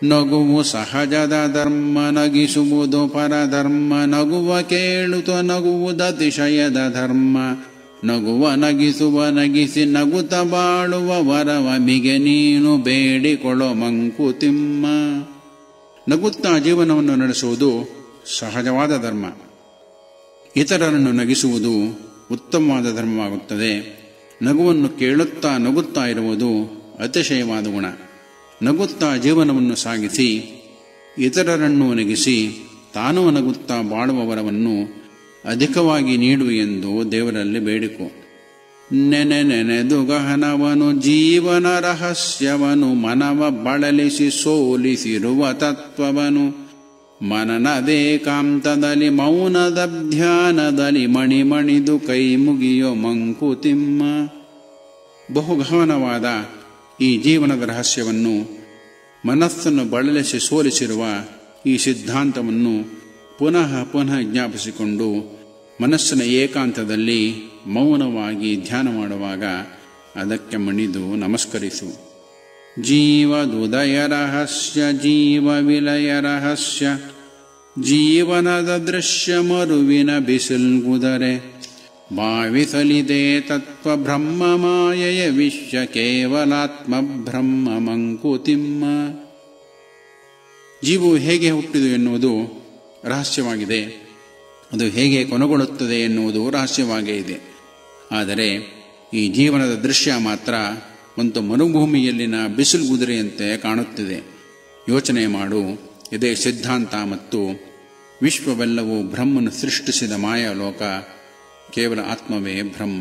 ನಗುವು ಸಹಜದ ಧರ್ಮ ನಗಿಸುವುದು ಪರಧರ್ಮ ನಗುವ ಕೇಳುತ್ತ ನಗುವುದತಿಶಯದ ಧರ್ಮ ನಗುವ ನಗಿಸುವ ನಗಿಸಿ ನಗುತ್ತ ಬಾಳುವ ವರವ ಮಿಗೆ ನೀನು ಬೇಡಿಕೊಳ್ಳೋ ಮಂಕುತಿಮ್ಮ ನಗುತ್ತಾ ಜೀವನವನ್ನು ನಡೆಸುವುದು ಸಹಜವಾದ ಧರ್ಮ ಇತರರನ್ನು ನಗಿಸುವುದು ಉತ್ತಮವಾದ ಧರ್ಮವಾಗುತ್ತದೆ ನಗುವನ್ನು ಕೇಳುತ್ತಾ ನಗುತ್ತಾ ಇರುವುದು ಅತಿಶಯವಾದ ಗುಣ ನಗುತ್ತಾ ಜೀವನವನ್ನು ಸಾಗಿಸಿ ಇತರರನ್ನು ನಗಿಸಿ ತಾನು ನಗುತ್ತಾ ಬಾಳುವ ವರವನ್ನು ಅಧಿಕವಾಗಿ ನೀಡು ಎಂದು ದೇವರಲ್ಲಿ ಬೇಡಿಕೊ ನೆನೆ ನೆನೆದು ಗಹನವನು ಜೀವನ ರಹಸ್ಯವನು ಮನವ ಬಳಲಿಸಿ ಸೋಲಿಸಿರುವ ತತ್ವವನು ಮನನದೇಕಾಂತದಲ್ಲಿ ಮೌನದ ಧ್ಯಾನದಲ್ಲಿ ಮಣಿಮಣಿದು ಕೈ ಮುಗಿಯೋ ಮಂಕುತಿಮ್ಮ ಬಹುಗಹನವಾದ ಈ ಜೀವನದ ರಹಸ್ಯವನ್ನು ಮನಸ್ಸನ್ನು ಬಳಲಿಸಿ ಸೋಲಿಸಿರುವ ಈ ಸಿದ್ಧಾಂತವನ್ನು ಪುನಃ ಪುನಃ ಜ್ಞಾಪಿಸಿಕೊಂಡು ಮನಸ್ಸಿನ ಏಕಾಂತದಲ್ಲಿ ಮೌನವಾಗಿ ಧ್ಯಾನ ಮಾಡುವಾಗ ಅದಕ್ಕೆ ಮಣಿದು ನಮಸ್ಕರಿಸು ಜೀವದುದಯ ರಹಸ್ಯ ಜೀವ ವಿಲಯ ರಹಸ್ಯ ಜೀವನದ ದೃಶ್ಯ ಮರುವಿನ ಬಿಸಿಲ್ಗುದರೆ ಭಾವಿಸಲಿದೆ ತತ್ವ ಬ್ರಹ್ಮ ಮಾಯೆಯ ವಿಶ್ವ ಕೇವಲಾತ್ಮ ಬ್ರಹ್ಮ ಮಂಕುತಿಮ್ಮ ಜೀವವು ಹೇಗೆ ಹುಟ್ಟಿದು ಎನ್ನುವುದು ರಹಸ್ಯವಾಗಿದೆ ಅದು ಹೇಗೆ ಕೊನೆಗೊಳ್ಳುತ್ತದೆ ಎನ್ನುವುದು ರಹಸ್ಯವಾಗೇ ಇದೆ ಆದರೆ ಈ ಜೀವನದ ದೃಶ್ಯ ಮಾತ್ರ ಒಂದು ಮರುಭೂಮಿಯಲ್ಲಿನ ಬಿಸಿಲು ಕುದುರೆಯಂತೆ ಕಾಣುತ್ತಿದೆ ಯೋಚನೆ ಮಾಡು ಇದೇ ಸಿದ್ಧಾಂತ ಮತ್ತು ವಿಶ್ವವೆಲ್ಲವೂ ಬ್ರಹ್ಮನು ಸೃಷ್ಟಿಸಿದ ಮಾಯಾಲೋಕ ಕೇವಲ ಆತ್ಮವೇ ಬ್ರಹ್ಮ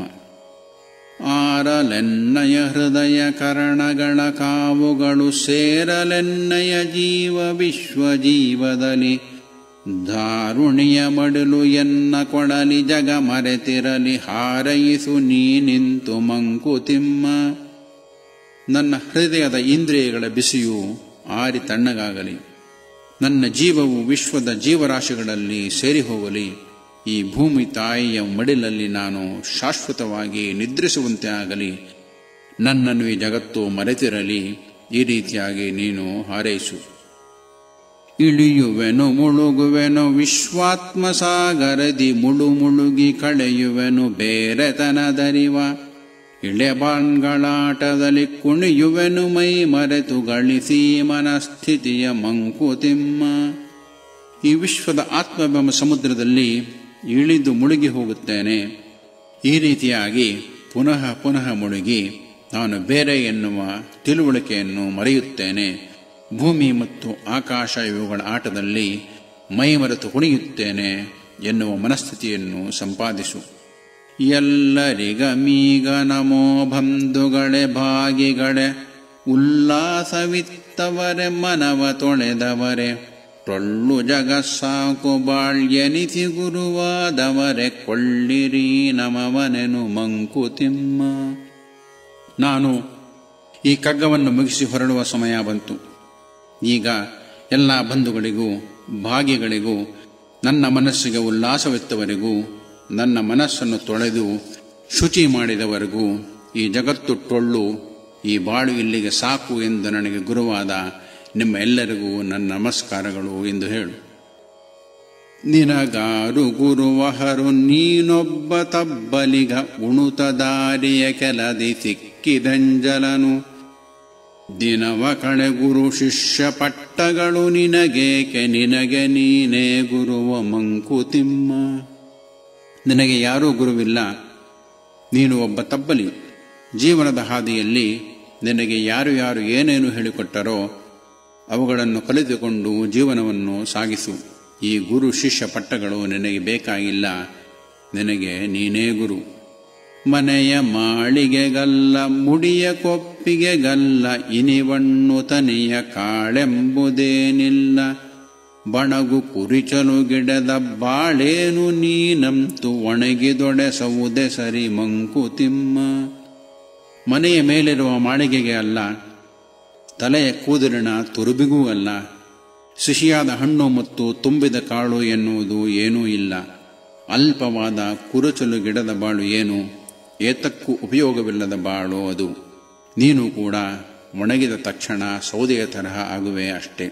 ಆರಲೆನ್ನಯ ಹೃದಯ ಕರಣಗಳ ಕಾವುಗಳು ಸೇರಲೆನ್ನಯ ಜೀವ ವಿಶ್ವ ಜೀವದಲ್ಲಿ ದಾರುಣಿಯ ಮಡಲು ಎನ್ನ ಕೊಡಲಿ ಜಗ ಮರೆತಿರಲಿ ಹಾರೈಸು ನೀ ನಿಂತು ಮಂಕುತಿಮ್ಮ ನನ್ನ ಹೃದಯದ ಇಂದ್ರಿಯಗಳ ಬಿಸಿಯು ಆರಿ ತಣ್ಣಗಾಗಲಿ ನನ್ನ ಜೀವವು ವಿಶ್ವದ ಜೀವರಾಶಿಗಳಲ್ಲಿ ಸೇರಿ ಹೋಗಲಿ ಈ ಭೂಮಿ ತಾಯಿಯ ಮಡಿಲಲ್ಲಿ ನಾನು ಶಾಶ್ವತವಾಗಿ ನಿದ್ರಿಸುವಂತೆ ಆಗಲಿ ನನ್ನನ್ನು ಈ ಜಗತ್ತು ಮರೆತಿರಲಿ ಈ ರೀತಿಯಾಗಿ ನೀನು ಹಾರೈಸು ಇಳಿಯುವೆನು ಮುಳುಗುವೆನು ವಿಶ್ವಾತ್ಮ ಸಾಗರದಿ ಮುಳು ಮುಳುಗಿ ಕಳೆಯುವೆನು ಬೇರೆತನದರಿವ ಇಳೆಬಾನ್ಗಳಾಟದಲ್ಲಿ ಕುಣಿಯುವೆನು ಮೈ ಮರೆತು ಗಳಿಸಿ ಮನಸ್ಥಿತಿಯ ಮಂಕುತಿಮ್ಮ ಈ ವಿಶ್ವದ ಆತ್ಮವೆಂಬ ಸಮುದ್ರದಲ್ಲಿ ಇಳಿದು ಮುಳುಗಿ ಹೋಗುತ್ತೇನೆ ಈ ರೀತಿಯಾಗಿ ಪುನಃ ಪುನಃ ಮುಳುಗಿ ನಾನು ಬೇರೆ ಎನ್ನುವ ತಿಳುವಳಿಕೆಯನ್ನು ಮರೆಯುತ್ತೇನೆ ಭೂಮಿ ಮತ್ತು ಆಕಾಶ ಇವುಗಳ ಆಟದಲ್ಲಿ ಮೈ ಮರೆತು ಕುಣಿಯುತ್ತೇನೆ ಎನ್ನುವ ಮನಸ್ಥಿತಿಯನ್ನು ಸಂಪಾದಿಸು ಎಲ್ಲರಿಗಮೀಗ ನಮೋ ಬಂಧುಗಳೇ ಭಾಗಿಗಳೇ ಉಲ್ಲಾಸವಿತ್ತವರೆ ಮನವ ತೊಳೆದವರೆ ಟೊಳ್ಳು ಜಗ ಸಾಕು ಬಾಳ್ಯನಿಸಿ ಗುರುವಾದವರೆ ಕೊಳ್ಳಿರಿ ನಮವನೆನು ಮಂಕುತಿಮ್ಮ ನಾನು ಈ ಕಗ್ಗವನ್ನು ಮುಗಿಸಿ ಹೊರಡುವ ಸಮಯ ಬಂತು ಈಗ ಎಲ್ಲ ಬಂಧುಗಳಿಗೂ ಭಾಗಿಗಳಿಗೂ ನನ್ನ ಮನಸ್ಸಿಗೆ ಉಲ್ಲಾಸವಿತ್ತವರಿಗೂ ನನ್ನ ಮನಸ್ಸನ್ನು ತೊಳೆದು ಶುಚಿ ಮಾಡಿದವರೆಗೂ ಈ ಜಗತ್ತು ಟೊಳ್ಳು ಈ ಬಾಳು ಇಲ್ಲಿಗೆ ಸಾಕು ಎಂದು ನನಗೆ ಗುರುವಾದ ನಿಮ್ಮ ಎಲ್ಲರಿಗೂ ನನ್ನ ನಮಸ್ಕಾರಗಳು ಎಂದು ಹೇಳು ನಿನಗಾರು ಗುರುವಹರು ನೀನೊಬ್ಬ ತಬ್ಬಲಿಗ ಉಣುತ ದಾರಿಯ ಕೆಲದಿ ಸಿಕ್ಕಿದಂಜಲನು ದಿನವ ಕಳೆ ಗುರು ಶಿಷ್ಯ ಪಟ್ಟಗಳು ನಿನಗೇಕೆ ನಿನಗೆ ನೀನೇ ಗುರುವ ಮಂಕುತಿಮ್ಮ ನಿನಗೆ ಯಾರೂ ಗುರುವಿಲ್ಲ ನೀನು ಒಬ್ಬ ತಬ್ಬಲಿ ಜೀವನದ ಹಾದಿಯಲ್ಲಿ ನಿನಗೆ ಯಾರು ಯಾರು ಏನೇನು ಹೇಳಿಕೊಟ್ಟರೋ ಅವುಗಳನ್ನು ಕಲಿತುಕೊಂಡು ಜೀವನವನ್ನು ಸಾಗಿಸು ಈ ಗುರು ಶಿಷ್ಯ ಪಟ್ಟಗಳು ನಿನಗೆ ಬೇಕಾಗಿಲ್ಲ ನಿನಗೆ ನೀನೇ ಗುರು ಮನೆಯ ಮಾಳಿಗೆಗಲ್ಲ ಮುಡಿಯ ಕೊಪ್ಪಿಗೆಗಲ್ಲ ಇನಿವಣ್ಣು ತನಿಯ ಕಾಳೆಂಬುದೇನಿಲ್ಲ ಬಣಗು ಕುರಿಚಲು ಗಿಡದ ಬಾಳೇನು ನೀನಂತು ಒಣಗಿದೊಡೆ ಸೌದೆ ಸರಿ ಮಂಕುತಿಮ್ಮ ಮನೆಯ ಮೇಲಿರುವ ಮಾಳಿಗೆಗೆ ಅಲ್ಲ ತಲೆಯ ಕೂದಲಿನ ತುರುಬಿಗೂ ಅಲ್ಲ ಸಿಹಿಯಾದ ಹಣ್ಣು ಮತ್ತು ತುಂಬಿದ ಕಾಳು ಎನ್ನುವುದು ಏನೂ ಇಲ್ಲ ಅಲ್ಪವಾದ ಕುರುಚಲು ಗಿಡದ ಬಾಳು ಏನು ಏತಕ್ಕೂ ಉಪಯೋಗವಿಲ್ಲದ ಬಾಳು ಅದು ನೀನು ಕೂಡ ಒಣಗಿದ ತಕ್ಷಣ ಸೌದೆಯ ತರಹ ಆಗುವೆ ಅಷ್ಟೇ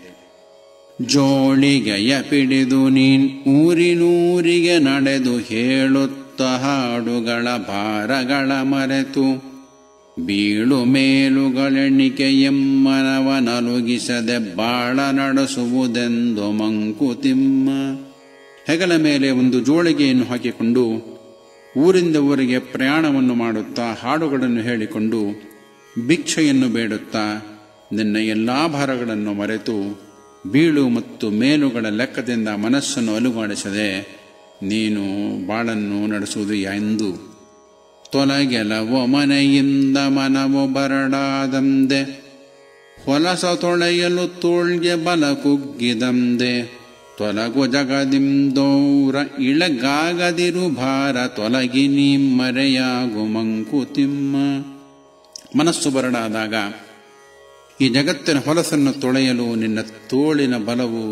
ಜೋಳಿಗೆಯ ಪಿಡಿದು ನೀನ್ ಊರಿನೂರಿಗೆ ನಡೆದು ಹೇಳುತ್ತ ಹಾಡುಗಳ ಭಾರಗಳ ಮರೆತು ಬೀಳು ಮೇಲುಗಳೆಣಿಕೆ ಎಮ್ಮನವ ನಲುಗಿಸದೆ ಬಾಳ ನಡೆಸುವುದೆಂದು ಮಂಕುತಿಮ್ಮ ಹೆಗಲ ಮೇಲೆ ಒಂದು ಜೋಳಿಗೆಯನ್ನು ಹಾಕಿಕೊಂಡು ಊರಿಂದ ಊರಿಗೆ ಪ್ರಯಾಣವನ್ನು ಮಾಡುತ್ತಾ ಹಾಡುಗಳನ್ನು ಹೇಳಿಕೊಂಡು ಭಿಕ್ಷೆಯನ್ನು ಬೇಡುತ್ತಾ ನಿನ್ನ ಎಲ್ಲಾ ಭಾರಗಳನ್ನು ಮರೆತು ಬೀಳು ಮತ್ತು ಮೇಲುಗಳ ಲೆಕ್ಕದಿಂದ ಮನಸ್ಸನ್ನು ಅಲುಗಾಡಿಸದೆ ನೀನು ಬಾಳನ್ನು ನಡೆಸುವುದು ಎಂದು ತೊಲಗೆಲವೋ ಮನೆಯಿಂದ ಮನವು ಬರಡಾದಂದೆ ಹೊಲಸ ತೊಳೆಯಲು ತೋಳ್ಗೆ ಬಲ ಕುಗ್ಗಿದಂದೆ ತೊಲಗು ಜಗದಿಂದೋರ ಇಳಗಾಗದಿರು ಭಾರ ತೊಲಗಿ ನೀ ಮರೆಯಾಗು ಮಂಕುತಿಮ್ಮ ಮನಸ್ಸು ಬರಡಾದಾಗ ಈ ಜಗತ್ತಿನ ಹೊಲಸನ್ನು ತೊಳೆಯಲು ನಿನ್ನ ತೋಳಿನ ಬಲವು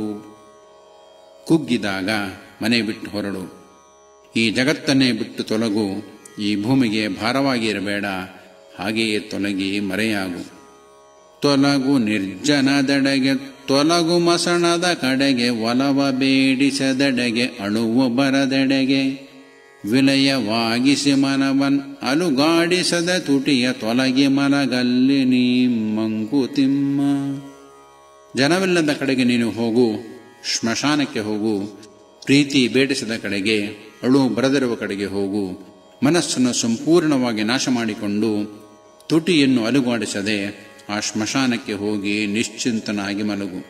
ಕುಗ್ಗಿದಾಗ ಮನೆ ಬಿಟ್ಟು ಹೊರಡು ಈ ಜಗತ್ತನ್ನೇ ಬಿಟ್ಟು ತೊಲಗು ಈ ಭೂಮಿಗೆ ಭಾರವಾಗಿರಬೇಡ ಹಾಗೆಯೇ ತೊಲಗಿ ಮರೆಯಾಗು ತೊಲಗು ನಿರ್ಜನದೆಡೆಗೆ ತೊಲಗು ಮಸಣದ ಕಡೆಗೆ ಒಲವ ಬೇಡಿಸದೆಡೆಗೆ ಅಳುವ ಬರದೆಡೆಗೆ ವಿಲಯವಾಗಿಸಿ ಮನವನ್ ಅಲುಗಾಡಿಸದ ತುಟಿಯ ತೊಲಗಿ ಮಲಗಲ್ಲಿ ನೀ ಮಂಕುತಿಮ್ಮ ಜನವಿಲ್ಲದ ಕಡೆಗೆ ನೀನು ಹೋಗು ಶ್ಮಶಾನಕ್ಕೆ ಹೋಗು ಪ್ರೀತಿ ಬೇಡಿಸದ ಕಡೆಗೆ ಅಳು ಬರದಿರುವ ಕಡೆಗೆ ಹೋಗು ಮನಸ್ಸನ್ನು ಸಂಪೂರ್ಣವಾಗಿ ನಾಶ ಮಾಡಿಕೊಂಡು ತುಟಿಯನ್ನು ಅಲುಗಾಡಿಸದೆ ಆ ಶ್ಮಶಾನಕ್ಕೆ ಹೋಗಿ ನಿಶ್ಚಿಂತನಾಗಿ ಮಲಗು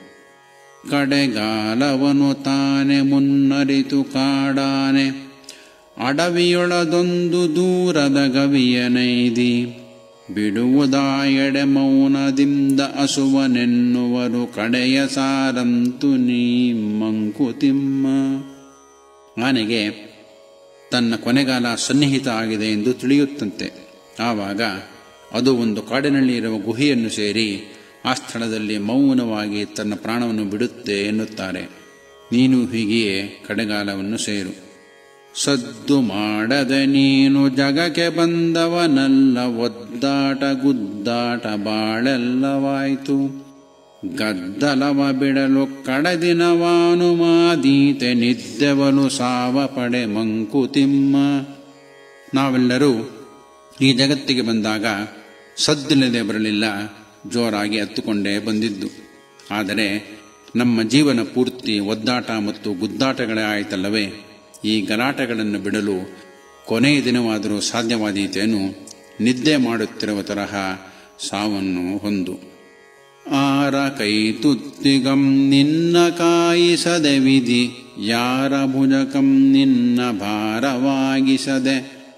ಕಡೆಗಾಲವನು ತಾನೆ ಮುನ್ನರಿತು ಕಾಡಾನೆ ಅಡವಿಯೊಳದೊಂದು ದೂರದ ಗವಿಯನೈದಿ ಬಿಡುವುದಾಯಡೆ ಮೌನದಿಂದ ಅಸುವನೆನ್ನುವರು ಕಡೆಯ ಸಾರಂತು ನೀ ಮಂಕುತಿಮ್ಮ ಆನೆಗೆ ತನ್ನ ಕೊನೆಗಾಲ ಸನ್ನಿಹಿತ ಆಗಿದೆ ಎಂದು ತಿಳಿಯುತ್ತಂತೆ ಆವಾಗ ಅದು ಒಂದು ಕಾಡಿನಲ್ಲಿ ಇರುವ ಗುಹೆಯನ್ನು ಸೇರಿ ಆ ಸ್ಥಳದಲ್ಲಿ ಮೌನವಾಗಿ ತನ್ನ ಪ್ರಾಣವನ್ನು ಬಿಡುತ್ತೆ ಎನ್ನುತ್ತಾರೆ ನೀನು ಹೀಗೆಯೇ ಕಡೆಗಾಲವನ್ನು ಸೇರು ಸದ್ದು ಮಾಡದ ನೀನು ಜಗಕ್ಕೆ ಬಂದವನಲ್ಲ ಒದ್ದಾಟ ಗುದ್ದಾಟ ಬಾಳೆಲ್ಲವಾಯಿತು ಗದ್ದಲವ ಬಿಡಲು ಕಡದಿನವಾನು ಮಾದೀತೆ ನಿದ್ದೆವಲು ಸಾವ ಪಡೆ ಮಂಕುತಿಮ್ಮ ನಾವೆಲ್ಲರೂ ಈ ಜಗತ್ತಿಗೆ ಬಂದಾಗ ಸದ್ದಿಲ್ಲದೆ ಬರಲಿಲ್ಲ ಜೋರಾಗಿ ಹತ್ತುಕೊಂಡೇ ಬಂದಿದ್ದು ಆದರೆ ನಮ್ಮ ಜೀವನ ಪೂರ್ತಿ ಒದ್ದಾಟ ಮತ್ತು ಗುದ್ದಾಟಗಳೇ ಆಯಿತಲ್ಲವೇ ಈ ಗಲಾಟೆಗಳನ್ನು ಬಿಡಲು ಕೊನೆಯ ದಿನವಾದರೂ ಸಾಧ್ಯವಾದೀತೇನು ನಿದ್ದೆ ಮಾಡುತ್ತಿರುವ ತರಹ ಸಾವನ್ನು ಹೊಂದು ಆರ ಕೈ ತುತ್ತಿಗಂ ನಿನ್ನ ಕಾಯಿಸದೆ ವಿಧಿ ಯಾರ ಭುಜಕಂ ನಿನ್ನ ಭಾರವಾಗಿಸದೆ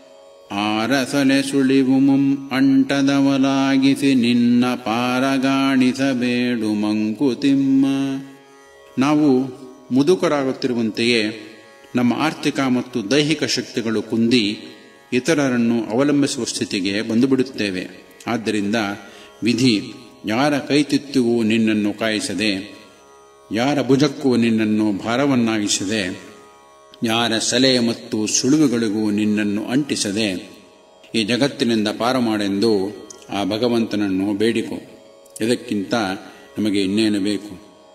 ಆರಸಲೆ ಸುಳಿವು ಮುಂ ಅಂಟದವಲಾಗಿಸಿ ನಿನ್ನ ಪಾರಗಾಣಿಸಬೇಡು ಮಂಕುತಿಮ್ಮ ನಾವು ಮುದುಕರಾಗುತ್ತಿರುವಂತೆಯೇ ನಮ್ಮ ಆರ್ಥಿಕ ಮತ್ತು ದೈಹಿಕ ಶಕ್ತಿಗಳು ಕುಂದಿ ಇತರರನ್ನು ಅವಲಂಬಿಸುವ ಸ್ಥಿತಿಗೆ ಬಂದುಬಿಡುತ್ತೇವೆ ಆದ್ದರಿಂದ ವಿಧಿ ಯಾರ ಕೈತಿತ್ತಿಗೂ ನಿನ್ನನ್ನು ಕಾಯಿಸದೆ ಯಾರ ಭುಜಕ್ಕೂ ನಿನ್ನನ್ನು ಭಾರವನ್ನಾಗಿಸದೆ ಯಾರ ಸಲೆ ಮತ್ತು ಸುಳುವುಗಳಿಗೂ ನಿನ್ನನ್ನು ಅಂಟಿಸದೆ ಈ ಜಗತ್ತಿನಿಂದ ಪಾರು ಮಾಡೆಂದು ಆ ಭಗವಂತನನ್ನು ಬೇಡಿಕೊ ಇದಕ್ಕಿಂತ ನಮಗೆ ಇನ್ನೇನು ಬೇಕು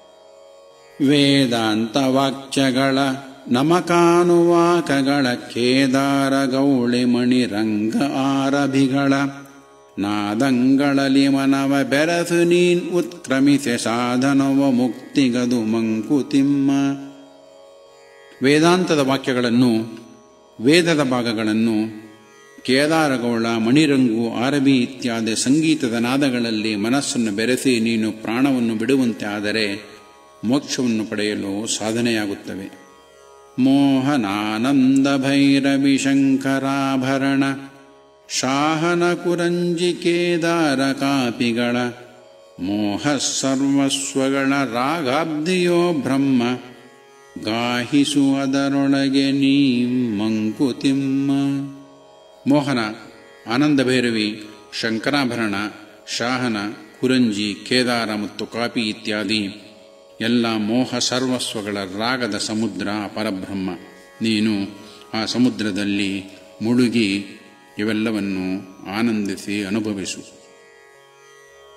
ವೇದಾಂತ ವಾಕ್ಯಗಳ ನಮಕಾನುವಾಕಗಳ ಕೇದಾರ ಗೌಳಿ ಮಣಿ ರಂಗ ಆರಭಿಗಳ ನಾದಂಗಳಲಿ ಮನವ ಬೆರಸು ನೀನ್ ಉತ್ಕ್ರಮಿಸೆ ಸಾಧನವ ಮುಕ್ತಿಗದು ಮಂಕುತಿಮ್ಮ ವೇದಾಂತದ ವಾಕ್ಯಗಳನ್ನು ವೇದದ ಭಾಗಗಳನ್ನು ಕೇದಾರಗೌಳ ಮಣಿರಂಗು ಆರಬಿ ಇತ್ಯಾದಿ ಸಂಗೀತದ ನಾದಗಳಲ್ಲಿ ಮನಸ್ಸನ್ನು ಬೆರೆಸಿ ನೀನು ಪ್ರಾಣವನ್ನು ಬಿಡುವಂತೆ ಆದರೆ ಮೋಕ್ಷವನ್ನು ಪಡೆಯಲು ಸಾಧನೆಯಾಗುತ್ತವೆ ಮೋಹನಾನಂದ ಭೈರವಿ ಶಂಕರಾಭರಣ ಶಾಹನ ಕುರಂಜಿ ಕೇದಾರ ಕಾಪಿಗಳ ಮೋಹ ಸರ್ವಸ್ವಗಳ ರಾಗಾಬ್ದಿಯೋ ಬ್ರಹ್ಮ ಗಾಹಿಸು ಅದರೊಳಗೆ ನೀ ಮಂಕುತಿಮ್ಮ ಮೋಹನ ಆನಂದ ಭೈರವಿ ಶಂಕರಾಭರಣ ಶಾಹನ ಕುರಂಜಿ ಕೇದಾರ ಮತ್ತು ಕಾಪಿ ಇತ್ಯಾದಿ ಎಲ್ಲ ಮೋಹ ಸರ್ವಸ್ವಗಳ ರಾಗದ ಸಮುದ್ರ ಪರಬ್ರಹ್ಮ ನೀನು ಆ ಸಮುದ್ರದಲ್ಲಿ ಮುಳುಗಿ ಇವೆಲ್ಲವನ್ನು ಆನಂದಿಸಿ ಅನುಭವಿಸು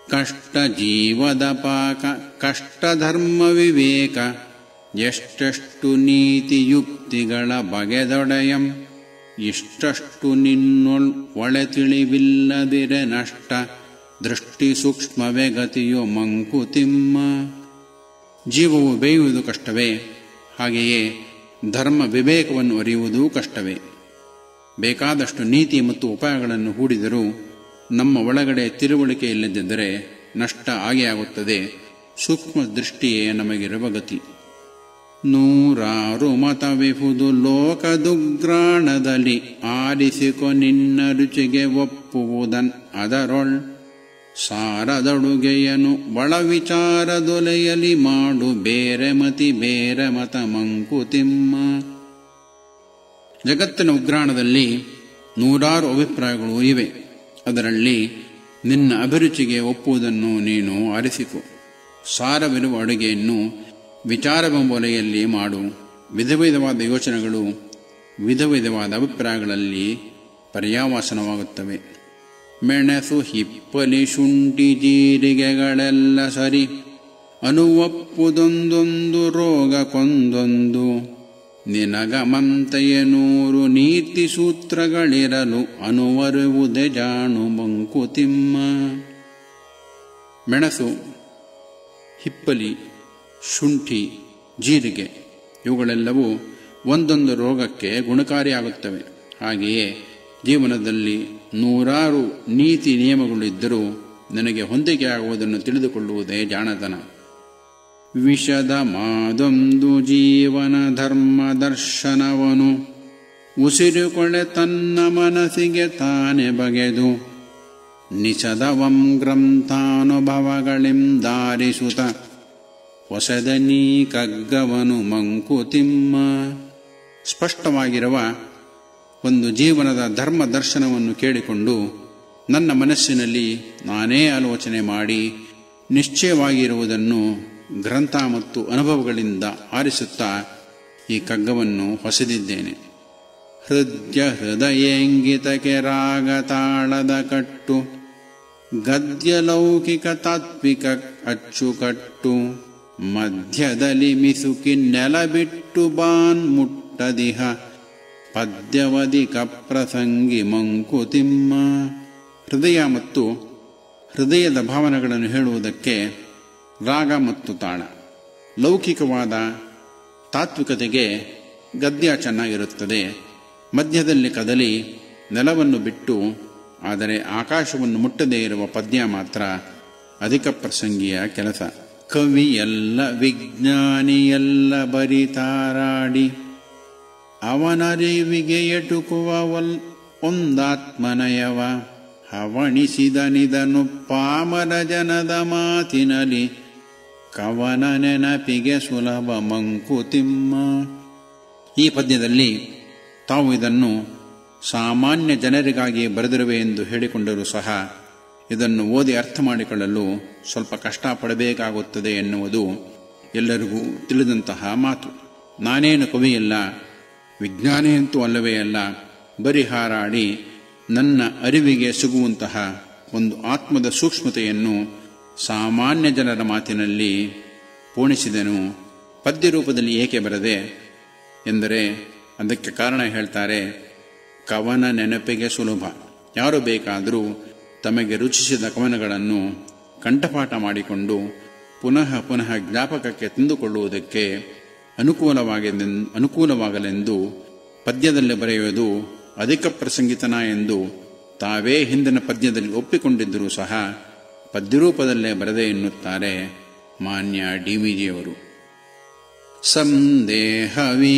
ಕಷ್ಟ ಜೀವದ ಪಾಕ ಕಷ್ಟ ಧರ್ಮ ವಿವೇಕ ಎಷ್ಟೆಷ್ಟು ನೀತಿಯುಕ್ತಿಗಳ ಬಗೆದೊಡೆಯಂ ಇಷ್ಟಷ್ಟು ನಿನ್ನೊಳ್ ಒಳೆ ತಿಳಿವಿಲ್ಲದಿರೆ ನಷ್ಟ ದೃಷ್ಟಿ ಸೂಕ್ಷ್ಮವೇ ಗತಿಯೋ ಮಂಕುತಿಮ್ಮ ಜೀವವು ಬೇಯುವುದು ಕಷ್ಟವೇ ಹಾಗೆಯೇ ಧರ್ಮ ವಿವೇಕವನ್ನು ಅರಿಯುವುದೂ ಕಷ್ಟವೇ ಬೇಕಾದಷ್ಟು ನೀತಿ ಮತ್ತು ಉಪಾಯಗಳನ್ನು ಹೂಡಿದರೂ ನಮ್ಮ ಒಳಗಡೆ ತಿಳುವಳಿಕೆ ಇಲ್ಲದಿದ್ದರೆ ನಷ್ಟ ಆಗೇ ಆಗುತ್ತದೆ ಸೂಕ್ಷ್ಮ ದೃಷ್ಟಿಯೇ ನಮಗಿರುವ ಗತಿ ನೂರಾರು ಮತವಿಹುದು ಲೋಕದುಗ್ರಾಣದಲ್ಲಿ ಆರಿಸಿಕೊ ನಿನ್ನ ರುಚಿಗೆ ಒಪ್ಪುವುದನ್ ಅದರೊಳ್ ಸಾರದಡುಗೆಯನು ಒಳ ವಿಚಾರದೊಲೆಯಲಿ ಮಾಡು ಬೇರೆ ಮತಿ ಬೇರೆ ಮತ ಮಂಕುತಿಮ್ಮ ಜಗತ್ತಿನ ಉಗ್ರಾಣದಲ್ಲಿ ನೂರಾರು ಅಭಿಪ್ರಾಯಗಳು ಇವೆ ಅದರಲ್ಲಿ ನಿನ್ನ ಅಭಿರುಚಿಗೆ ಒಪ್ಪುವುದನ್ನು ನೀನು ಆರಿಸಿಕೊ ಸಾರವಿರುವ ಅಡುಗೆಯನ್ನು ವಿಚಾರವೆಂಬೊಲೆಯಲ್ಲಿ ಮಾಡು ವಿಧ ವಿಧವಾದ ಯೋಚನೆಗಳು ವಿಧ ವಿಧವಾದ ಅಭಿಪ್ರಾಯಗಳಲ್ಲಿ ಪರ್ಯಾವಾಸನವಾಗುತ್ತವೆ ಮೆಣಸು ಹಿಪ್ಪಲಿ ಶುಂಠಿ ಜೀರಿಗೆಗಳೆಲ್ಲ ಸರಿ ಅನುವಪ್ಪುದೊಂದೊಂದು ರೋಗ ಕೊಂದೊಂದು ನಿನಗಮಂತೆಯ ನೂರು ನೀತಿ ಸೂತ್ರಗಳಿರಲು ಅನುವರುವುದೇ ಜಾಣು ಮಂಕುತಿಮ್ಮ ಮೆಣಸು ಹಿಪ್ಪಲಿ ಶುಂಠಿ ಜೀರಿಗೆ ಇವುಗಳೆಲ್ಲವೂ ಒಂದೊಂದು ರೋಗಕ್ಕೆ ಗುಣಕಾರಿಯಾಗುತ್ತವೆ ಹಾಗೆಯೇ ಜೀವನದಲ್ಲಿ ನೂರಾರು ನೀತಿ ನಿಯಮಗಳಿದ್ದರೂ ನನಗೆ ಹೊಂದಿಕೆಯಾಗುವುದನ್ನು ತಿಳಿದುಕೊಳ್ಳುವುದೇ ಜಾಣತನ ವಿಷದ ಮಾದೊಂದು ಜೀವನ ಧರ್ಮ ದರ್ಶನವನು ಉಸಿರುಕೊಳೆ ತನ್ನ ಮನಸ್ಸಿಗೆ ತಾನೆ ಬಗೆದು ನಿಷದವಂ ಗ್ರಂಥಾನುಭವಗಳಿಂ ದಾರಿಸುತ್ತ ಹೊಸದನೀ ಕಗ್ಗವನು ಮಂಕುತಿಮ್ಮ ಸ್ಪಷ್ಟವಾಗಿರುವ ಒಂದು ಜೀವನದ ಧರ್ಮ ದರ್ಶನವನ್ನು ಕೇಳಿಕೊಂಡು ನನ್ನ ಮನಸ್ಸಿನಲ್ಲಿ ನಾನೇ ಆಲೋಚನೆ ಮಾಡಿ ನಿಶ್ಚಯವಾಗಿರುವುದನ್ನು ಗ್ರಂಥ ಮತ್ತು ಅನುಭವಗಳಿಂದ ಆರಿಸುತ್ತಾ ಈ ಕಗ್ಗವನ್ನು ಹೊಸದಿದ್ದೇನೆ ಹೃದಯ ಹೃದಯಂಗಿತಕ್ಕೆ ರಾಗ ತಾಳದ ಕಟ್ಟು ಗದ್ಯ ಲೌಕಿಕ ತಾತ್ವಿಕ ಅಚ್ಚುಕಟ್ಟು ಮಧ್ಯದಲ್ಲಿ ಮಿಸುಕಿ ನೆಲ ಬಿಟ್ಟು ಬಾನ್ ಮುಟ್ಟದಿಹ ಪದ್ಯವದಿಕ ಪ್ರಸಂಗಿ ಮಂಕುತಿಮ್ಮ ಹೃದಯ ಮತ್ತು ಹೃದಯದ ಭಾವನೆಗಳನ್ನು ಹೇಳುವುದಕ್ಕೆ ರಾಗ ಮತ್ತು ತಾಳ ಲೌಕಿಕವಾದ ತಾತ್ವಿಕತೆಗೆ ಗದ್ಯ ಚೆನ್ನಾಗಿರುತ್ತದೆ ಮಧ್ಯದಲ್ಲಿ ಕದಲಿ ನೆಲವನ್ನು ಬಿಟ್ಟು ಆದರೆ ಆಕಾಶವನ್ನು ಮುಟ್ಟದೇ ಇರುವ ಪದ್ಯ ಮಾತ್ರ ಅಧಿಕ ಪ್ರಸಂಗಿಯ ಕೆಲಸ ಕವಿಯಲ್ಲ ವಿಜ್ಞಾನಿಯಲ್ಲ ಬರಿತಾರಾಡಿ ಅವನರಿವಿಗೆ ಎಟುಕುವವಲ್ ಒಂದಾತ್ಮನಯವ ಹವಣಿಸಿದನಿದನು ಪಾಮರ ಜನದ ಮಾತಿನಲಿ ಕವನ ನೆನಪಿಗೆ ಸುಲಭ ಮಂಕುತಿಮ್ಮ ಈ ಪದ್ಯದಲ್ಲಿ ತಾವು ಇದನ್ನು ಸಾಮಾನ್ಯ ಜನರಿಗಾಗಿ ಬರೆದಿರುವೆ ಎಂದು ಹೇಳಿಕೊಂಡರೂ ಸಹ ಇದನ್ನು ಓದಿ ಅರ್ಥ ಮಾಡಿಕೊಳ್ಳಲು ಸ್ವಲ್ಪ ಕಷ್ಟಪಡಬೇಕಾಗುತ್ತದೆ ಎನ್ನುವುದು ಎಲ್ಲರಿಗೂ ತಿಳಿದಂತಹ ಮಾತು ನಾನೇನು ಕವಿಯಲ್ಲ ವಿಜ್ಞಾನಿ ಅಂತೂ ಅಲ್ಲವೇ ಅಲ್ಲ ಬರಿ ಹಾರಾಡಿ ನನ್ನ ಅರಿವಿಗೆ ಸಿಗುವಂತಹ ಒಂದು ಆತ್ಮದ ಸೂಕ್ಷ್ಮತೆಯನ್ನು ಸಾಮಾನ್ಯ ಜನರ ಮಾತಿನಲ್ಲಿ ಪೋಣಿಸಿದನು ಪದ್ಯ ರೂಪದಲ್ಲಿ ಏಕೆ ಬರದೆ ಎಂದರೆ ಅದಕ್ಕೆ ಕಾರಣ ಹೇಳ್ತಾರೆ ಕವನ ನೆನಪಿಗೆ ಸುಲಭ ಯಾರು ಬೇಕಾದರೂ ತಮಗೆ ರುಚಿಸಿದ ಕವನಗಳನ್ನು ಕಂಠಪಾಠ ಮಾಡಿಕೊಂಡು ಪುನಃ ಪುನಃ ಜ್ಞಾಪಕಕ್ಕೆ ತಂದುಕೊಳ್ಳುವುದಕ್ಕೆ ಅನುಕೂಲವಾಗಿದೆ ಅನುಕೂಲವಾಗಲೆಂದು ಪದ್ಯದಲ್ಲಿ ಬರೆಯುವುದು ಅಧಿಕ ಪ್ರಸಂಗಿತನ ಎಂದು ತಾವೇ ಹಿಂದಿನ ಪದ್ಯದಲ್ಲಿ ಒಪ್ಪಿಕೊಂಡಿದ್ದರೂ ಸಹ ಪದ್ಯರೂಪದಲ್ಲೇ ಬರದೆ ಎನ್ನುತ್ತಾರೆ ಮಾನ್ಯ ಡಿ ವಿಜಿಯವರು ಸಂದೇಹ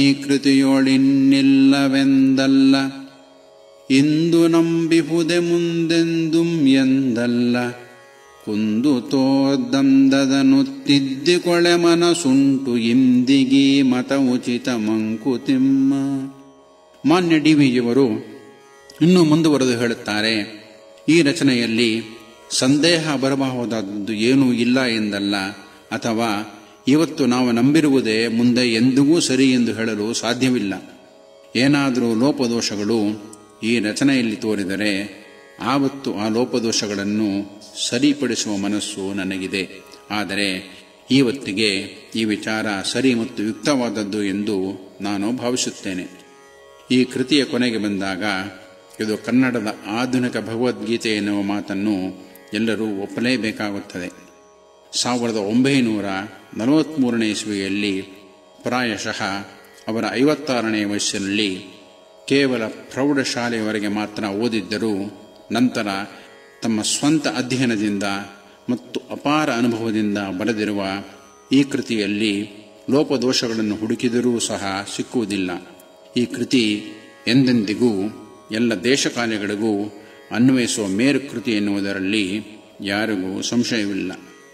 ವಿಕೃತಿಯೊಳಿನ್ನಿಲ್ಲವೆಂದಲ್ಲ ಇಂದು ನಂಬಿಹುದೆ ಮುಂದೆಂದುಂ ಎಂದಲ್ಲ ಕುಂದು ತೋರ್ದಂದದನು ತಿದ್ದಿಕೊಳೆ ಮನಸುಂಟು ಇಂದಿಗೀ ಮತ ಉಚಿತ ಮಂಕುತಿಮ್ಮ ಮಾನ್ಯ ಡಿ ವಿಜಿಯವರು ಇನ್ನೂ ಮುಂದುವರೆದು ಹೇಳುತ್ತಾರೆ ಈ ರಚನೆಯಲ್ಲಿ ಸಂದೇಹ ಬರಬಹುದಾದದ್ದು ಏನೂ ಇಲ್ಲ ಎಂದಲ್ಲ ಅಥವಾ ಇವತ್ತು ನಾವು ನಂಬಿರುವುದೇ ಮುಂದೆ ಎಂದಿಗೂ ಸರಿ ಎಂದು ಹೇಳಲು ಸಾಧ್ಯವಿಲ್ಲ ಏನಾದರೂ ಲೋಪದೋಷಗಳು ಈ ರಚನೆಯಲ್ಲಿ ತೋರಿದರೆ ಆವತ್ತು ಆ ಲೋಪದೋಷಗಳನ್ನು ಸರಿಪಡಿಸುವ ಮನಸ್ಸು ನನಗಿದೆ ಆದರೆ ಇವತ್ತಿಗೆ ಈ ವಿಚಾರ ಸರಿ ಮತ್ತು ಯುಕ್ತವಾದದ್ದು ಎಂದು ನಾನು ಭಾವಿಸುತ್ತೇನೆ ಈ ಕೃತಿಯ ಕೊನೆಗೆ ಬಂದಾಗ ಇದು ಕನ್ನಡದ ಆಧುನಿಕ ಭಗವದ್ಗೀತೆ ಎನ್ನುವ ಮಾತನ್ನು ಎಲ್ಲರೂ ಒಪ್ಪಲೇಬೇಕಾಗುತ್ತದೆ ಸಾವಿರದ ಒಂಬೈನೂರ ನಲವತ್ತ್ಮೂರನೇ ಇಸ್ವಿಯಲ್ಲಿ ಪ್ರಾಯಶಃ ಅವರ ಐವತ್ತಾರನೇ ವಯಸ್ಸಿನಲ್ಲಿ ಕೇವಲ ಪ್ರೌಢಶಾಲೆಯವರೆಗೆ ಮಾತ್ರ ಓದಿದ್ದರೂ ನಂತರ ತಮ್ಮ ಸ್ವಂತ ಅಧ್ಯಯನದಿಂದ ಮತ್ತು ಅಪಾರ ಅನುಭವದಿಂದ ಬರೆದಿರುವ ಈ ಕೃತಿಯಲ್ಲಿ ಲೋಪದೋಷಗಳನ್ನು ಹುಡುಕಿದರೂ ಸಹ ಸಿಕ್ಕುವುದಿಲ್ಲ ಈ ಕೃತಿ ಎಂದೆಂದಿಗೂ ಎಲ್ಲ ದೇಶಕಾಲಗಳಿಗೂ ಅನ್ವಯಿಸುವ ಮೇರು ಕೃತಿ ಎನ್ನುವುದರಲ್ಲಿ ಯಾರಿಗೂ ಸಂಶಯವಿಲ್ಲ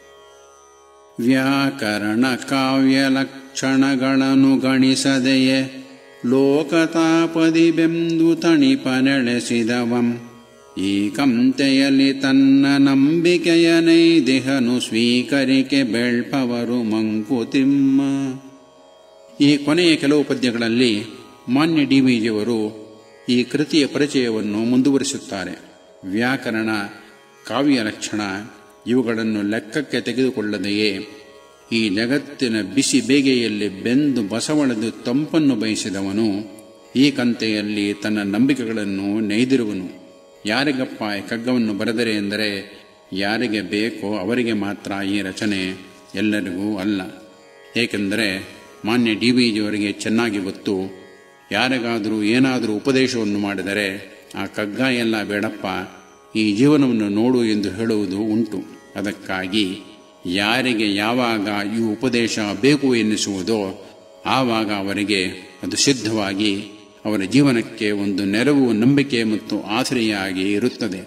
ವ್ಯಾಕರಣ ಕಾವ್ಯ ಲಕ್ಷಣಗಳನ್ನು ಗಣಿಸದೆಯೇ ಲೋಕತಾಪದಿ ಬೆಂದು ತಣಿಪನೆಳೆಸಿದವಂ ಈ ಕಂತೆಯಲ್ಲಿ ತನ್ನ ನಂಬಿಕೆಯ ನೈದಿಹನು ಸ್ವೀಕರಿಕೆ ಬೆಳ್ಪವರು ಮಂಕುತಿಮ್ಮ ಈ ಕೊನೆಯ ಕೆಲವು ಪದ್ಯಗಳಲ್ಲಿ ಮಾನ್ಯ ಡಿ ವಿಜಿಯವರು ಈ ಕೃತಿಯ ಪರಿಚಯವನ್ನು ಮುಂದುವರಿಸುತ್ತಾರೆ ವ್ಯಾಕರಣ ಕಾವ್ಯ ಲಕ್ಷಣ ಇವುಗಳನ್ನು ಲೆಕ್ಕಕ್ಕೆ ತೆಗೆದುಕೊಳ್ಳದೆಯೇ ಈ ಜಗತ್ತಿನ ಬಿಸಿ ಬೇಗೆಯಲ್ಲಿ ಬೆಂದು ಬಸವಳೆದು ತಂಪನ್ನು ಬಯಸಿದವನು ಈ ಕಂತೆಯಲ್ಲಿ ತನ್ನ ನಂಬಿಕೆಗಳನ್ನು ನೇಯ್ದಿರುವನು ಯಾರಿಗಪ್ಪ ಈ ಕಗ್ಗವನ್ನು ಬರೆದರೆ ಎಂದರೆ ಯಾರಿಗೆ ಬೇಕೋ ಅವರಿಗೆ ಮಾತ್ರ ಈ ರಚನೆ ಎಲ್ಲರಿಗೂ ಅಲ್ಲ ಏಕೆಂದರೆ ಮಾನ್ಯ ಡಿ ವಿ ಜಿಯವರಿಗೆ ಚೆನ್ನಾಗಿ ಗೊತ್ತು ಯಾರಿಗಾದರೂ ಏನಾದರೂ ಉಪದೇಶವನ್ನು ಮಾಡಿದರೆ ಆ ಕಗ್ಗ ಎಲ್ಲ ಬೇಡಪ್ಪ ಈ ಜೀವನವನ್ನು ನೋಡು ಎಂದು ಹೇಳುವುದು ಉಂಟು ಅದಕ್ಕಾಗಿ ಯಾರಿಗೆ ಯಾವಾಗ ಈ ಉಪದೇಶ ಬೇಕು ಎನ್ನಿಸುವುದೋ ಆವಾಗ ಅವರಿಗೆ ಅದು ಸಿದ್ಧವಾಗಿ ಅವರ ಜೀವನಕ್ಕೆ ಒಂದು ನೆರವು ನಂಬಿಕೆ ಮತ್ತು ಆಸರೆಯಾಗಿ ಇರುತ್ತದೆ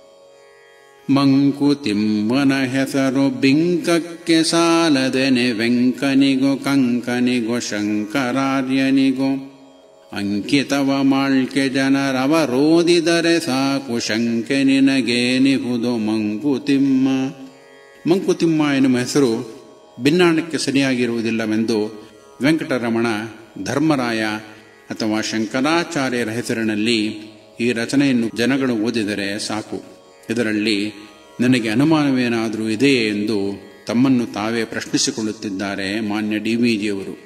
ಮಂಕುತಿಮ್ಮನ ಹೆಸರು ಬಿಂಕಕ್ಕೆ ಸಾಲದೆನೆ ವೆಂಕನಿಗೋ ಕಂಕನಿಗೋ ಶಂಕರಾರ್ಯನಿಗೋ ಅಂಕಿತವ ಮಾಳ್ಕೆ ಜನರವರೋದಿದರೆ ಸಾಕು ಶಂಕೆ ನಿನಗೇನಿಹುದು ಮಂಕುತಿಮ್ಮ ಮಂಕುತಿಮ್ಮ ಎನ್ನುವ ಹೆಸರು ಭಿನ್ನಾಣಕ್ಕೆ ಸರಿಯಾಗಿರುವುದಿಲ್ಲವೆಂದು ವೆಂಕಟರಮಣ ಧರ್ಮರಾಯ ಅಥವಾ ಶಂಕರಾಚಾರ್ಯರ ಹೆಸರಿನಲ್ಲಿ ಈ ರಚನೆಯನ್ನು ಜನಗಳು ಓದಿದರೆ ಸಾಕು ಇದರಲ್ಲಿ ನನಗೆ ಅನುಮಾನವೇನಾದರೂ ಇದೆಯೇ ಎಂದು ತಮ್ಮನ್ನು ತಾವೇ ಪ್ರಶ್ನಿಸಿಕೊಳ್ಳುತ್ತಿದ್ದಾರೆ ಮಾನ್ಯ ಡಿ ವಿ ಜಿಯವರು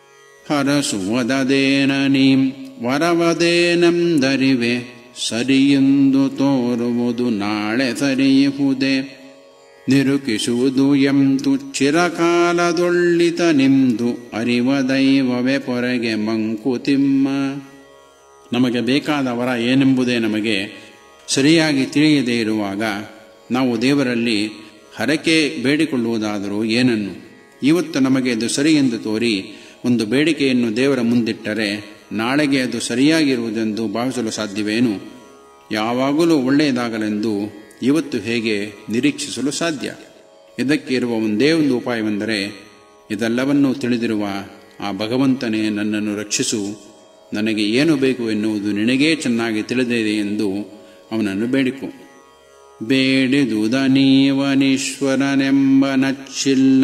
ಹರಸುವದೇನ ನೀಂ ವರವದೇನೆಂದರಿವೆ ಸರಿಯೆಂದು ತೋರುವುದು ನಾಳೆ ಸರಿಯುವುದೇ ನಿರುಕಿಸುವುದು ಎಂತು ಚಿರಕಾಲದೊಳ್ಳಿತ ನಿಮ್ದು ಅರಿವ ದೈವವೇ ಪೊರೆಗೆ ಮಂಕುತಿಮ್ಮ ನಮಗೆ ಬೇಕಾದ ವರ ಏನೆಂಬುದೇ ನಮಗೆ ಸರಿಯಾಗಿ ತಿಳಿಯದೇ ಇರುವಾಗ ನಾವು ದೇವರಲ್ಲಿ ಹರಕೆ ಬೇಡಿಕೊಳ್ಳುವುದಾದರೂ ಏನನ್ನು ಇವತ್ತು ನಮಗೆ ಅದು ಸರಿ ಎಂದು ತೋರಿ ಒಂದು ಬೇಡಿಕೆಯನ್ನು ದೇವರ ಮುಂದಿಟ್ಟರೆ ನಾಳೆಗೆ ಅದು ಸರಿಯಾಗಿರುವುದೆಂದು ಭಾವಿಸಲು ಸಾಧ್ಯವೇನು ಯಾವಾಗಲೂ ಒಳ್ಳೆಯದಾಗಲೆಂದು ಇವತ್ತು ಹೇಗೆ ನಿರೀಕ್ಷಿಸಲು ಸಾಧ್ಯ ಇದಕ್ಕೆ ಇರುವ ಒಂದೇ ಒಂದು ಉಪಾಯವೆಂದರೆ ಇದೆಲ್ಲವನ್ನೂ ತಿಳಿದಿರುವ ಆ ಭಗವಂತನೇ ನನ್ನನ್ನು ರಕ್ಷಿಸು ನನಗೆ ಏನು ಬೇಕು ಎನ್ನುವುದು ನಿನಗೇ ಚೆನ್ನಾಗಿ ತಿಳಿದಿದೆ ಎಂದು ಅವನನ್ನು ಬೇಡಿಕೊ ಬೇಡಿದುದ ನೀವನೀಶ್ವರನೆಂಬ ನಚ್ಚಿಲ್ಲ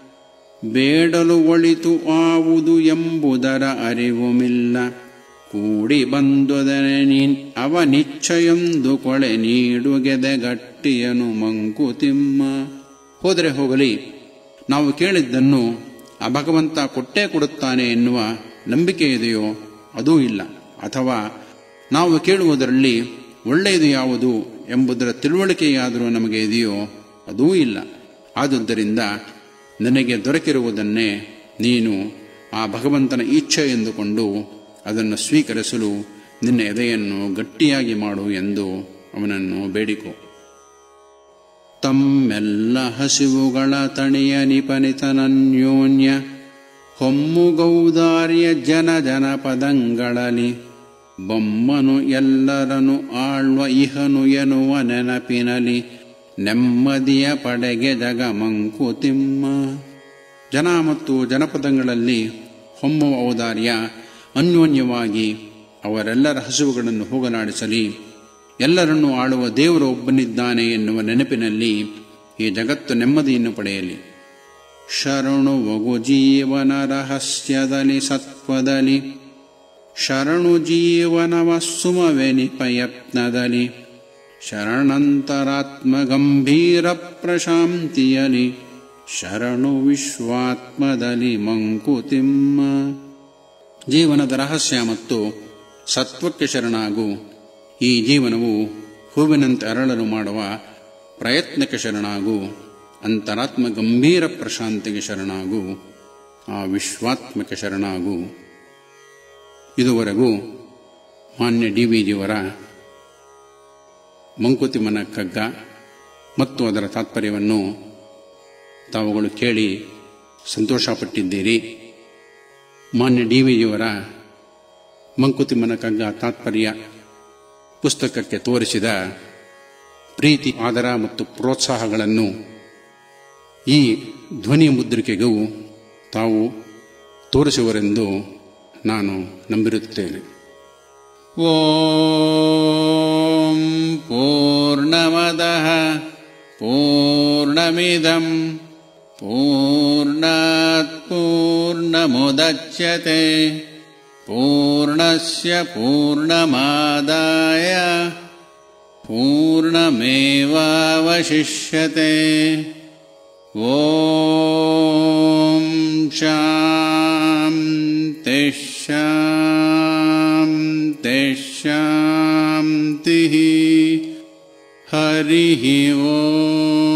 ಬೇಡಲು ಒಳಿತು ಆವುದು ಎಂಬುದರ ಅರಿವುಮಿಲ್ಲ ಕೂಡಿ ಬಂದುದನೆ ನೀನ್ ಅವ ನಿಶ್ಚಯೊಂದು ಕೊಳೆ ನೀಡುಗೆದೆ ಗಟ್ಟಿಯನು ಮಂಕುತಿಮ್ಮ ಹೋದರೆ ಹೋಗಲಿ ನಾವು ಕೇಳಿದ್ದನ್ನು ಆ ಭಗವಂತ ಕೊಟ್ಟೇ ಕೊಡುತ್ತಾನೆ ಎನ್ನುವ ನಂಬಿಕೆ ಇದೆಯೋ ಅದೂ ಇಲ್ಲ ಅಥವಾ ನಾವು ಕೇಳುವುದರಲ್ಲಿ ಒಳ್ಳೆಯದು ಯಾವುದು ಎಂಬುದರ ತಿಳುವಳಿಕೆಯಾದರೂ ನಮಗೆ ಇದೆಯೋ ಅದೂ ಇಲ್ಲ ಆದುದರಿಂದ ನನಗೆ ದೊರಕಿರುವುದನ್ನೇ ನೀನು ಆ ಭಗವಂತನ ಇಚ್ಛೆ ಎಂದುಕೊಂಡು ಅದನ್ನು ಸ್ವೀಕರಿಸಲು ನಿನ್ನ ಎದೆಯನ್ನು ಗಟ್ಟಿಯಾಗಿ ಮಾಡು ಎಂದು ಅವನನ್ನು ಬೇಡಿಕೊ ತಮ್ಮೆಲ್ಲ ಹಸಿವುಗಳ ತಣಿಯ ನಿಪನಿತನನ್ಯೋನ್ಯ ಹೊಮ್ಮುಗೌದಾರ್ಯ ಜನ ಜನಪದಂಗಳಲ್ಲಿ ಬೊಮ್ಮನು ಎಲ್ಲರನು ಆಳ್ವ ಇಹನು ಎನ್ನುವ ನೆನಪಿನಲಿ ನೆಮ್ಮದಿಯ ಪಡೆಗೆ ಜಗ ಮಂಕುತಿಮ್ಮ ಜನ ಮತ್ತು ಜನಪದಗಳಲ್ಲಿ ಹೊಮ್ಮುವ ಔದಾರ್ಯ ಅನ್ಯೋನ್ಯವಾಗಿ ಅವರೆಲ್ಲರ ಹಸುವುಗಳನ್ನು ಹೋಗಲಾಡಿಸಲಿ ಎಲ್ಲರನ್ನೂ ಆಳುವ ದೇವರು ಒಬ್ಬನಿದ್ದಾನೆ ಎನ್ನುವ ನೆನಪಿನಲ್ಲಿ ಈ ಜಗತ್ತು ನೆಮ್ಮದಿಯನ್ನು ಪಡೆಯಲಿ ಶರಣು ಒಗು ಜೀವನ ರಹಸ್ಯದಲ್ಲಿ ಸತ್ವದಲ್ಲಿ ಶರಣು ಜೀವನವ ಸುಮವೆನಿ ಪ್ರಯತ್ನದಲ್ಲಿ ಶರಣಂತರಾತ್ಮಗಂಭೀರ ಪ್ರಶಾಂತಿಯಲಿ ಶರಣು ವಿಶ್ವಾತ್ಮದಲ್ಲಿ ಮಂಕುತಿಮ್ಮ ಜೀವನದ ರಹಸ್ಯ ಮತ್ತು ಸತ್ವಕ್ಕೆ ಶರಣಾಗು ಈ ಜೀವನವು ಹೂವಿನಂತೆ ಅರಳಲು ಮಾಡುವ ಪ್ರಯತ್ನಕ್ಕೆ ಶರಣಾಗು ಅಂತರಾತ್ಮ ಗಂಭೀರ ಪ್ರಶಾಂತಿಗೆ ಶರಣಾಗು ಆ ವಿಶ್ವಾತ್ಮಕ್ಕೆ ಶರಣಾಗು ಇದುವರೆಗೂ ಮಾನ್ಯ ಡಿ ವಿ ಜಿಯವರ ಮಂಕುತಿಮ್ಮನ ಕಗ್ಗ ಮತ್ತು ಅದರ ತಾತ್ಪರ್ಯವನ್ನು ತಾವುಗಳು ಕೇಳಿ ಸಂತೋಷಪಟ್ಟಿದ್ದೀರಿ ಮಾನ್ಯ ಡಿ ವಿ ಜಿಯವರ ಮಂಕುತಿಮ್ಮನ ಕಗ್ಗ ತಾತ್ಪರ್ಯ ಪುಸ್ತಕಕ್ಕೆ ತೋರಿಸಿದ ಪ್ರೀತಿ ಆದರ ಮತ್ತು ಪ್ರೋತ್ಸಾಹಗಳನ್ನು ಈ ಧ್ವನಿ ಮುದ್ರಿಕೆಗೂ ತಾವು ತೋರಿಸುವರೆಂದು ನಾನು ನಂಬಿರುತ್ತೇನೆ ಓಂ ಪೂರ್ಣಮದಃ ಪೂರ್ಣಮಿದಂ ಪೂರ್ಣಾತ್ ಪೂರ್ಣಮುದಚ್ಯತೆ ಪೂರ್ಣಸ್ಯ ಪೂರ್ಣಮಾದಾಯ पूर्णमेवावशिष्यते ॐ शान्तिः शान्तिः शान्तिः हरिः ॐ